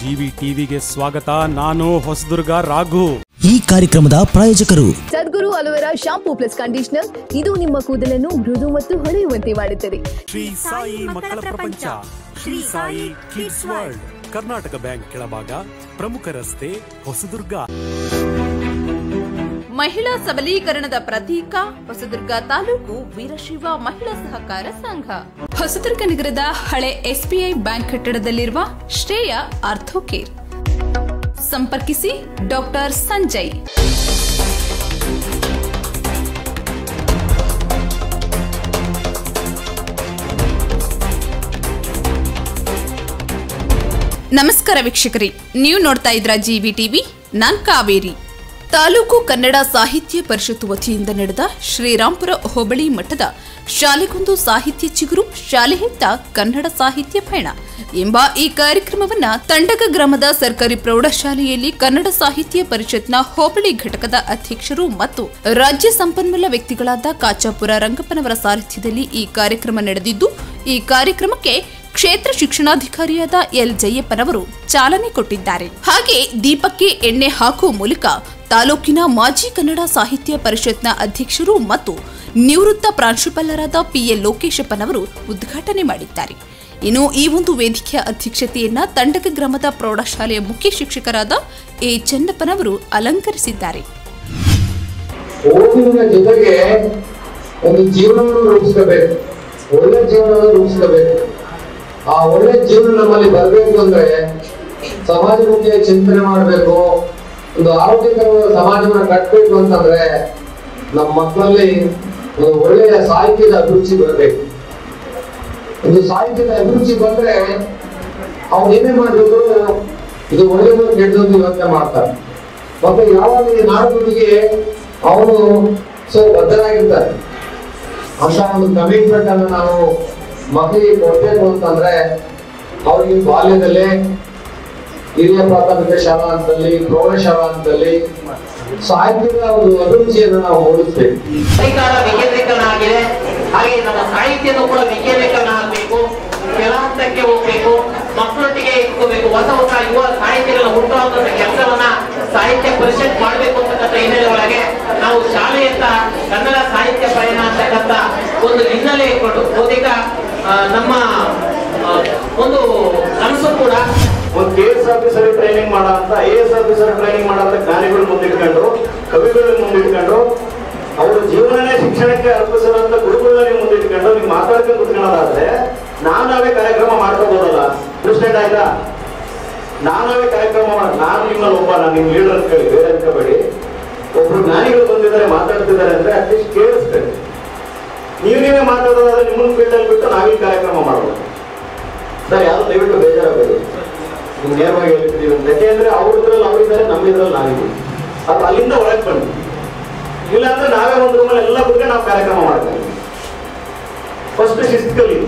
GV ಟಿವಿಗೆ ಸ್ವಾಗತ ನಾನು ಹೊಸದುರ್ಗ ರಾಘು ಈ ಕಾರ್ಯಕ್ರಮದ ಪ್ರಾಯೋಜಕರು Sadguru aloe vera shampoo plus conditioner ಇದು ನಿಮ್ಮ ಕೂದಲನ್ನು ಮೃದು ಮತ್ತು ಹೊಳೆಯುವಂತೆ ಮಾಡುತ್ತದೆ ಶ್ರೀ ಸಾಯಿ ಮಕ್ಕಳ ಪ್ರಪಂಚ Shri Sai kids world Karnataka bank ಕೆಳಭಾಗ ಪ್ರಮುಖ ರಸ್ತೆ ಹೊಸದುರ್ಗ ಮಹಿಳಾ ಸಬಲೀಕರಣದ ಪ್ರತೀಕ ಹೊಸದುರ್ಗ ತಾಲೂಕು ವೀರಶೈವ ಮಹಿಳಾ ಸಹಕಾರ ಸಂಘ ಹೊಸದುರ್ಗ ನಗರದ ಹಳೆ ಎಸ್ಬಿಐ ಬ್ಯಾಂಕ್ ಕಟ್ಟಡದಲ್ಲಿರುವ ಶ್ರೇಯ ಆರ್ಥೋಕೇರ್ ಸಂಪರ್ಕಿಸಿ ಡಾಕ್ಟರ್ ಸಂಜಯ್ ನಮಸ್ಕಾರ ವೀಕ್ಷಕರೇ ನೀವು ನೋಡ್ತಾ ಇದ್ರ ಜಿವಿ ಟಿವಿ ನಾನ್ ಕಾವೇರಿ ತಾಲೂಕು ಕನ್ನಡ ಸಾಹಿತ್ಯ ಪರಿಷತ್ ವತಿಯಿಂದ ನಡೆದ ಶ್ರೀರಾಂಪುರ ಹೋಬಳಿ ಮಠದ ಶಾಲೆಗೊಂದು ಸಾಹಿತ್ಯ ಚಿಗುರು ಶಾಲೆಯಿಂದ ಕನ್ನಡ ಸಾಹಿತ್ಯ ಪಯಣ ಎಂಬ ಈ ಕಾರ್ಯಕ್ರಮವನ್ನ ತಂಡಗ ಗ್ರಾಮದ ಸರ್ಕಾರಿ ಪ್ರೌಢಶಾಲೆಯಲ್ಲಿ ಕನ್ನಡ ಸಾಹಿತ್ಯ ಪರಿಷತ್ನ ಹೋಬಳಿ ಘಟಕದ ಅಧ್ಯಕ್ಷರು ಮತ್ತು ರಾಜ್ಯ ಸಂಪನ್ಮೂಲ ವ್ಯಕ್ತಿಗಳಾದ ಕಾಚಾಪುರ ರಂಗಪ್ಪನವರ ಸಾರಥ್ಯದಲ್ಲಿ ಈ ಕಾರ್ಯಕ್ರಮ ನಡೆದಿದ್ದು ಈ ಕಾರ್ಯಕ್ರಮಕ್ಕೆ ಕ್ಷೇತ್ರ ಶಿಕ್ಷಣಾಧಿಕಾರಿಯಾದ ಎಲ್ ಜಯಪ್ಪನವರು ಚಾಲನೆ ಕೊಟ್ಟಿದ್ದಾರೆ ಹಾಗೆ ದೀಪಕ್ಕೆ ಎಣ್ಣೆ ಹಾಕುವ ಮೂಲಕ ತಾಲೂಕಿನ ಮಾಜಿ ಕನ್ನಡ ಸಾಹಿತ್ಯ ಪರಿಷತ್ನ ಅಧ್ಯಕ್ಷರು ಮತ್ತು ನಿವೃತ್ತ ಪ್ರಾಂಶುಪಾಲರಾದ ಪಿಎಲ್ ಲೋಕೇಶಪ್ಪನವರು ಉದ್ಘಾಟನೆ ಮಾಡಿದ್ದಾರೆ ಇನ್ನು ಈ ಒಂದು ವೇದಿಕೆಯ ಅಧ್ಯಕ್ಷತೆಯನ್ನ ತಂಡಕ ಗ್ರಾಮದ ಪ್ರೌಢಶಾಲೆಯ ಮುಖ್ಯ ಶಿಕ್ಷಕರಾದ ಎ ಚೆನ್ನಪ್ಪನವರು ಅಲಂಕರಿಸಿದ್ದಾರೆ ಓದಿನ ಜೊತೆಗೆ ಒಂದು ಜೀವನವನ್ನು ರೂಪಿಸ್ಕೋಬೇಕು ಒಳ್ಳೆ ಜೀವನವನ್ನು ರೂಪಿಸ್ಕೋಬೇಕು ಆ ಒಳ್ಳೆ ಜೀವನ ನಮ್ಮಲ್ಲಿ ಬರಬೇಕು ಅಂದ್ರೆ ಸಮಾಜಮುಖಿಯ ಚಿಂತನೆ ಮಾಡಬೇಕು ಒಂದು ಆರೋಗ್ಯಕರವಾದ ಸಮಾಜವನ್ನ ಕಟ್ಟಬೇಕು ಅಂತಂದ್ರೆ ನಮ್ಮ ಮಕ್ಕಳಲ್ಲಿ ಒಂದು ಒಳ್ಳೆಯ ಸಾಹಿತ್ಯದ ಅಭಿರುಚಿ ಬರಬೇಕು ಒಂದು ಸಾಹಿತ್ಯದ ಅಭಿರುಚಿ ಬಂದ್ರೆ ಅವ್ನು ಏನೇ ಮಾಡಿದ್ರು ಇದು ಒಳ್ಳೆಯದು ಕೆಟ್ಟದ್ದು ಯೋಚನೆ ಮಾಡ್ತಾರೆ ಮತ್ತೆ ಯಾವಾಗ ಈ ನಾಡುಗಳಿಗೆ ಅವನು ಸೊ ಬದ್ಧರಾಗಿರ್ತಾರೆ ಅಂತ ಒಂದು ಕಮಿಟ್ಮೆಂಟ್ ಅನ್ನು ನಾವು ಮಕ್ಕಳಿಗೆ ಕೊಡ್ಬೇಕು ಅಂತಂದ್ರೆ ಅವರಿಗೆ ಬಾಲ್ಯದಲ್ಲೇ ಹಿರಿಯ ಪ್ರಾಥಮಿಕ ಶಾಲಾ ಹಂತದಲ್ಲಿ ಪ್ರೌಢಶಾಲಾ ಹಂತದಲ್ಲಿ ಸಾಹಿತ್ಯದ ಒಂದು ಅಭಿರುಚಿಯನ್ನು ನಾವು ಮೂಡಿಸ್ಬೇಕು ಕೈಗಾರ ವಿಕೇಂದ್ರೀಕರಣ ಆಗಿದೆ ಹಾಗೆ ನಮ್ಮ ಸಾಹಿತ್ಯನೂ ಕೂಡ ವಿಕೇಂದ್ರೀಕರಣ ಆಗಬೇಕು ಕೆಳ ಹಂತಕ್ಕೆ ಹೋಗ್ಬೇಕು ಮಕ್ಕಳೊಟ್ಟಿಗೆ ಇಟ್ಕೋಬೇಕು ಹೊಸ ಹೊಸ ಯುವ ಸಾಹಿತ್ಯಗಳ ಹುಟ್ಟುಹಾಕುವಂತ ಕೆಲಸವನ್ನ ಸಾಹಿತ್ಯ ಪರಿಷತ್ ಮಾಡಬೇಕು ಅಂತಕ್ಕಂಥ ಹಿನ್ನೆಲೆ ಒಳಗೆ ನಾವು ಶಾಲೆಯತ್ತ ಕನ್ನಡ ಸಾಹಿತ್ಯ ಪಯಣ ಅಂತಕ್ಕಂಥ ಒಂದು ಹಿನ್ನೆಲೆ ಇಟ್ಕೊಂಡು ಬಹುತೇಕ ಆ, ನಮ್ಮ ಆ, ಒಂದು ಕನಸು ಕೂಡ ಒಂದು ಕೆ ಎಸ್ ಆಫೀಸರ್ ಟ್ರೈನಿಂಗ್ ಮಾಡೋ ಅಂತ ಐ ಎಸ್ ಆಫೀಸರ್ ಟ್ರೈನಿಂಗ್ ಮಾಡೋ ಅಂತ ಜ್ಞಾನಿಗಳು ಮುಂದಿಟ್ಕೊಂಡು ಕವಿಗಳು ಮುಂದಿಟ್ಕೊಂಡು ಅವ್ರ ಜೀವನನೇ ಶಿಕ್ಷಣಕ್ಕೆ ಅರ್ಪಿಸಿದಂತ ಗುರುಗಳನ್ನೇ ಮುಂದಿಟ್ಕೊಂಡು ನೀವು ಮಾತಾಡ್ಕೊಂಡು ಕುತ್ಕೊಳ್ಳೋದಾದ್ರೆ ನಾನಾವೇ ಕಾರ್ಯಕ್ರಮ ಮಾಡ್ಕೋಬೋದಲ್ಲ ಅಂಡರ್ಸ್ಟ್ಯಾಂಡ್ ಆಯ್ತಾ ನಾನಾವೇ ಕಾರ್ಯಕ್ರಮ ಮಾಡ್ ನಾನು ನಿಮ್ಮಲ್ಲಿ ಒಬ್ಬ ನಾನು ನಿಮ್ಮ ಲೀಡರ್ ಅಂತ ಕೇಳಿ ಬೇರೆ ಅನ್ಕೋಬೇಡಿ ಒಬ್ರು ಜ್ಞಾನಿಗಳು ಬಂದಿದ್ದಾರೆ ಮಾತಾಡ್ತಿದ್ದಾರೆ ಅಂದ್ರೆ ಅಟ್ಲೀಸ್ಟ್ ಕೇಳಿಸ್ಬೇಕು ನೀವು ನೀವೇ ಮಾತಾಡೋದಾದ್ರೆ ನಿಮ್ಮನ್ನ ಫೀಲ್ಡಲ್ಲಿ ಬಿಟ್ಟು ನಾವೀ ಕಾರ್ಯಕ್ರಮ ಮಾಡ್ಬೋದು ಸರ್ ಯಾರು ದಯವಿಟ್ಟು ಬೇಜಾರಾಗಬೇಡಿ ನಿಮ್ಗೆ ನೇರವಾಗಿ ಹೇಳ್ತಿದ್ದೀವಿ ಅಂತ ಯಾಕೆಂದ್ರೆ ಅವ್ರ ಇದ್ರಲ್ಲಿ ಅವರಿದ್ದಾರೆ ನಮ್ಮ ಇದ್ರಲ್ಲಿ ನಾವಿದ್ದೀವಿ ಅದು ಅಲ್ಲಿಂದ ಒಳಗೆ ಬನ್ನಿ ಇಲ್ಲ ಅಂದ್ರೆ ನಾವೇ ಒಂದು ರೂಮಲ್ಲಿ ಎಲ್ಲ ಕುತ್ಕೊಂಡು ನಾವು ಕಾರ್ಯಕ್ರಮ ಮಾಡ್ತೇವೆ ಫಸ್ಟ್ ಶಿಸ್ತು ಕಲೀರಿ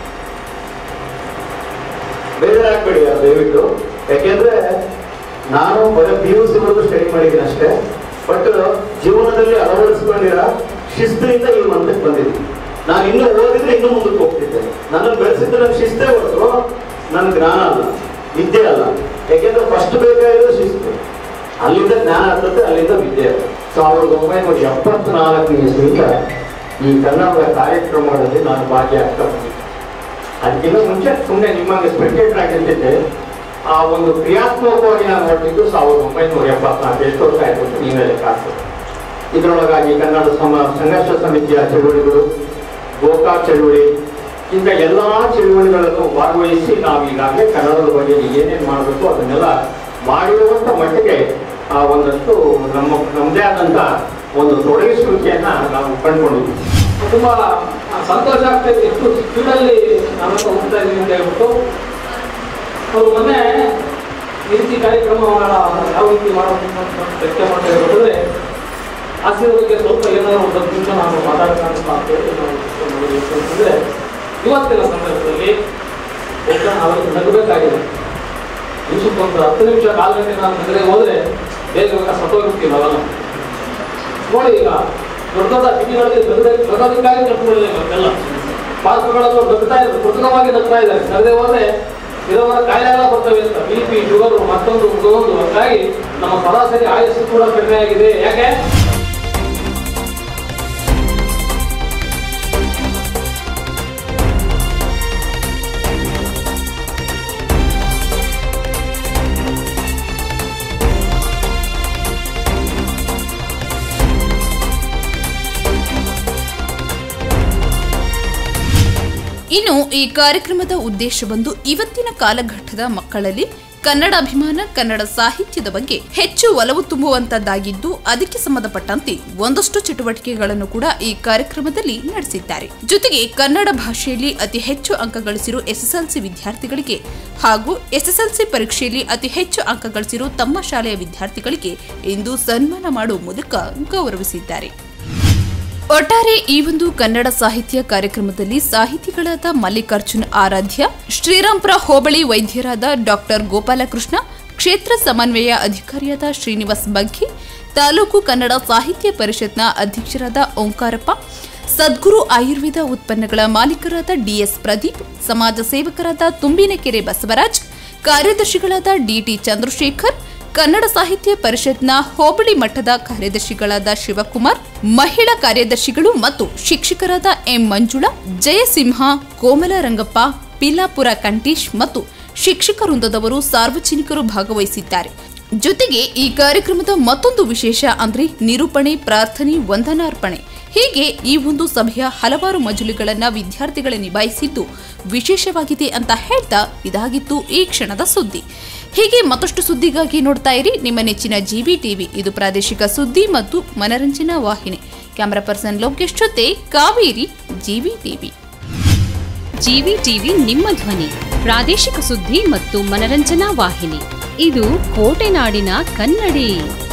ಬೇಜಾರಾಗಬೇಡಿ ಅದು ದಯವಿಟ್ಟು ಯಾಕೆಂದ್ರೆ ನಾನು ಬರೀ ಪಿ ಯು ಸಿ ವರೆಗೂ ಸ್ಟಡಿ ಮಾಡಿದ್ದೀನಿ ಅಷ್ಟೇ ಬಟ್ ಜೀವನದಲ್ಲಿ ಅಳವಡಿಸ್ಕೊಂಡಿರೋ ಶಿಸ್ತಿನಿಂದ ಈ ಮಂದಕ್ಕೆ ಬಂದಿದ್ದೀನಿ ನಾನು ಇನ್ನೂ ಓದಿದ್ರೆ ಇನ್ನೂ ಮುಂದಕ್ಕೆ ಹೋಗ್ತಿದ್ದೆ ನನ್ನನ್ನು ಬೆಳೆಸಿದ್ದು ನನ್ನ ಶಿಸ್ತೇ ಹೊರತು ನನ್ನ ಜ್ಞಾನ ಅಲ್ಲ ವಿದ್ಯೆ ಅಲ್ಲ ಯಾಕೆಂದ್ರೆ ಫಸ್ಟ್ ಬೇಕಾಗಿರೋದು ಶಿಸ್ತು ಅಲ್ಲಿಂದ ಜ್ಞಾನ ಆಗ್ತದೆ ಅಲ್ಲಿಂದ ವಿದ್ಯೆ ಸಾವಿರದ ಒಂಬೈನೂರ ಎಪ್ಪತ್ನಾಲ್ಕನೇ ಇಸ್ವಿಯಿಂದ ಈ ಕನ್ನಡದ ಕಾರ್ಯಕ್ರಮಗಳಲ್ಲಿ ನಾನು ಭಾಗಿಯಾಗ್ತಾ ಬಂದಿದ್ದೆ ಅದಕ್ಕಿಂತ ಮುಂಚೆ ಸುಮ್ಮನೆ ನಿಮಗೆ ಸ್ಪೆಕ್ಟೇಟರ್ ಆಗಿರ್ತಿದ್ದೆ ಆ ಒಂದು ಕ್ರಿಯಾತ್ಮಕವಾಗಿ ನಾನು ಹೊರಟಿದ್ದು ಸಾವಿರದ ಒಂಬೈನೂರ ಎಪ್ಪತ್ನಾಲ್ಕು ಎಷ್ಟು ವರ್ಷ ಆಯ್ತು ಅಂತ ನೀವೇ ಲೆಕ್ಕ ಹಾಕ್ಬೋದು. ಇದರೊಳಗಾಗಿ ಕನ್ನಡ ಸಮ ಸಂಘರ್ಷ ಸಮಿತಿಯ ಚಳುವಳಿಗಳು ಗೋಕಾ ಚಳುವಳಿ ಇಂಥ ಎಲ್ಲ ಚಳುವಳಿಗಳನ್ನು ಭಾಗವಹಿಸಿ ನಾವು ಈಗಾಗಲೇ ಕನ್ನಡದ ಬಗ್ಗೆ ಏನೇನು ಮಾಡಬೇಕು ಅದನ್ನೆಲ್ಲ ಮಾಡಿರುವಂಥ ಮಟ್ಟಿಗೆ ಆ ಒಂದಷ್ಟು ನಮ್ಮ ನಮ್ಮದೇ ಆದಂಥ ಒಂದು ತೊಡಗಿಸುವಿಕೆಯನ್ನ ನಾವು ಕಂಡುಕೊಂಡಿದ್ವಿ ತುಂಬಾ ಸಂತೋಷ ಆಗ್ತದೆ ಎಷ್ಟು ಸ್ಪೀಡಲ್ಲಿ ನಾನು ಹೋಗ್ತಾ ಇದ್ದೀನಿ ಅಂತ ಹೇಳ್ಬಿಟ್ಟು ಅವರು ಮೊನ್ನೆ ಈ ರೀತಿ ಕಾರ್ಯಕ್ರಮ ಯಾವ ರೀತಿ ಮಾಡಬೇಕು ಅಂತ ಚರ್ಚೆ ಮಾಡ್ತಾ ಇರಬೇಕಾದ್ರೆ ಹಾಸ್ಯದ ಬಗ್ಗೆ ಸ್ವಲ್ಪ ಏನಾದ್ರು ಒಂದು ಹತ್ತು ನಿಮಿಷ ನಾನು ಮಾತಾಡೋಣ ಅಂತ ಹೇಳಿ ನಾವು ಯೋಚಿಸಿದ್ರೆ ಇವತ್ತಿನ ಸಂದರ್ಭದಲ್ಲಿ ಬಹುಶಃ ನಾವೆಲ್ಲ ನಗಬೇಕಾಗಿದೆ ನಿಮಿಷಕ್ಕೆ ಒಂದು ಹತ್ತು ನಿಮಿಷ ಕಾಲು ಗಂಟೆ ನಾನು ನಗರೆ ಹೋದ್ರೆ ಬೇಗ ಬೇಗ ಸತ್ತೋಗಿರ್ತೀವಿ ನಾವೆಲ್ಲ ನೋಡಿ ಈಗ ದೊಡ್ಡ ದೊಡ್ಡ ಸಿಟಿಗಳಲ್ಲಿ ದೊಡ್ಡದಕ್ಕಾಗಿ ಕಟ್ಟುಗಳಿಲ್ಲ ಇವತ್ತೆಲ್ಲ ಪಾರ್ಕ್ಗಳಲ್ಲೂ ನಗ್ತಾ ಇದ್ದಾರೆ ಕೃತಕವಾಗಿ ನಗ್ತಾ ಇದ್ದಾರೆ ನಗದೆ ಹೋದ್ರೆ ಇರೋವರ ಕಾಯಿಲೆ ಎಲ್ಲ ಬರ್ತವೆ ಅಂತ ಬಿ ಪಿ ಶುಗರು ಮತ್ತೊಂದು ಮತ್ತೊಂದು ಹಾಗಾಗಿ ನಮ್ಮ ಸರಾಸರಿ ಆಯಸ್ಸು ಕೂಡ ಕಡಿಮೆ ಆಗಿದೆ ಯಾಕೆ ಇನ್ನು ಈ ಕಾರ್ಯಕ್ರಮದ ಉದ್ದೇಶವೊಂದು ಇವತ್ತಿನ ಕಾಲಘಟ್ಟದ ಮಕ್ಕಳಲ್ಲಿ ಕನ್ನಡ ಅಭಿಮಾನ ಕನ್ನಡ ಸಾಹಿತ್ಯದ ಬಗ್ಗೆ ಹೆಚ್ಚು ಒಲವು ತುಂಬುವಂತದ್ದಾಗಿದ್ದು ಅದಕ್ಕೆ ಸಂಬಂಧಪಟ್ಟಂತೆ ಒಂದಷ್ಟು ಚಟುವಟಿಕೆಗಳನ್ನು ಕೂಡ ಈ ಕಾರ್ಯಕ್ರಮದಲ್ಲಿ ನಡೆಸಿದ್ದಾರೆ ಜೊತೆಗೆ ಕನ್ನಡ ಭಾಷೆಯಲ್ಲಿ ಅತಿ ಹೆಚ್ಚು ಅಂಕ ಗಳಿಸಿರುವ ಎಸ್ಎಸ್ಎಲ್ಸಿ ವಿದ್ಯಾರ್ಥಿಗಳಿಗೆ ಹಾಗೂ ಎಸ್ಎಸ್ಎಲ್ಸಿ ಪರೀಕ್ಷೆಯಲ್ಲಿ ಅತಿ ಹೆಚ್ಚು ಅಂಕ ಗಳಿಸಿರುವ ತಮ್ಮ ಶಾಲೆಯ ವಿದ್ಯಾರ್ಥಿಗಳಿಗೆ ಇಂದು ಸನ್ಮಾನ ಮಾಡುವ ಮೂಲಕ ಗೌರವಿಸಿದ್ದಾರೆ ಒಟ್ಟಾರೆ ಈ ಒಂದು ಕನ್ನಡ ಸಾಹಿತ್ಯ ಕಾರ್ಯಕ್ರಮದಲ್ಲಿ ಸಾಹಿತಿಗಳಾದ ಮಲ್ಲಿಕಾರ್ಜುನ್ ಆರಾಧ್ಯ ಶ್ರೀರಾಂಪುರ ಹೋಬಳಿ ವೈದ್ಯರಾದ ಡಾಕ್ಟರ್ ಗೋಪಾಲಕೃಷ್ಣ ಕ್ಷೇತ್ರ ಸಮನ್ವಯ ಅಧಿಕಾರಿಯಾದ ಶ್ರೀನಿವಾಸ್ ಬಗ್ಗಿ ತಾಲೂಕು ಕನ್ನಡ ಸಾಹಿತ್ಯ ಪರಿಷತ್ನ ಅಧ್ಯಕ್ಷರಾದ ಓಂಕಾರಪ್ಪ ಸದ್ಗುರು ಆಯುರ್ವೇದ ಉತ್ಪನ್ನಗಳ ಮಾಲೀಕರಾದ ಡಿಎಸ್ ಪ್ರದೀಪ್ ಸಮಾಜ ಸೇವಕರಾದ ತುಂಬಿನಕೆರೆ ಬಸವರಾಜ್ ಕಾರ್ಯದರ್ಶಿಗಳಾದ ಡಿಟಿ ಚಂದ್ರಶೇಖರ್ ಕನ್ನಡ ಸಾಹಿತ್ಯ ಪರಿಷತ್ನ ಹೋಬಳಿ ಮಟ್ಟದ ಕಾರ್ಯದರ್ಶಿಗಳಾದ ಶಿವಕುಮಾರ್ ಮಹಿಳಾ ಕಾರ್ಯದರ್ಶಿಗಳು ಮತ್ತು ಶಿಕ್ಷಕರಾದ ಎಂ ಮಂಜುಳಾ ಜಯಸಿಂಹ ಕೋಮಲ ರಂಗಪ್ಪ ಪಿಲಾಪುರ ಕಂಟೀಶ್ ಮತ್ತು ಶಿಕ್ಷಕ ವೃಂದದವರು ಸಾರ್ವಜನಿಕರು ಭಾಗವಹಿಸಿದ್ದಾರೆ ಜೊತೆಗೆ ಈ ಕಾರ್ಯಕ್ರಮದ ಮತ್ತೊಂದು ವಿಶೇಷ ಅಂದ್ರೆ ನಿರೂಪಣೆ ಪ್ರಾರ್ಥನೆ ವಂದನಾರ್ಪಣೆ ಹೀಗೆ ಈ ಒಂದು ಸಭೆಯ ಹಲವಾರು ಮಜಲುಗಳನ್ನ ವಿದ್ಯಾರ್ಥಿಗಳೇ ನಿಭಾಯಿಸಿದ್ದು ವಿಶೇಷವಾಗಿದೆ ಅಂತ ಹೇಳ್ತಾ ಇದಾಗಿತ್ತು ಈ ಕ್ಷಣದ ಸುದ್ದಿ ಹೀಗೆ ಮತ್ತಷ್ಟು ಸುದ್ದಿಗಾಗಿ ನೋಡ್ತಾ ಇರಿ ನಿಮ್ಮ ನೆಚ್ಚಿನ ಜಿಬಿ ಟಿವಿ ಇದು ಪ್ರಾದೇಶಿಕ ಸುದ್ದಿ ಮತ್ತು ಮನರಂಜನಾ ವಾಹಿನಿ ಕ್ಯಾಮರಾ ಪರ್ಸನ್ ಲೋಕೇಶ್ ಜೊತೆ Kaveri GV TV GV TV ನಿಮ್ಮ ಧ್ವನಿ ಪ್ರಾದೇಶಿಕ ಸುದ್ದಿ ಮತ್ತು ಮನರಂಜನಾ ವಾಹಿನಿ ಇದು ಕೋಟೆನಾಡಿನ ಕನ್ನಡಿ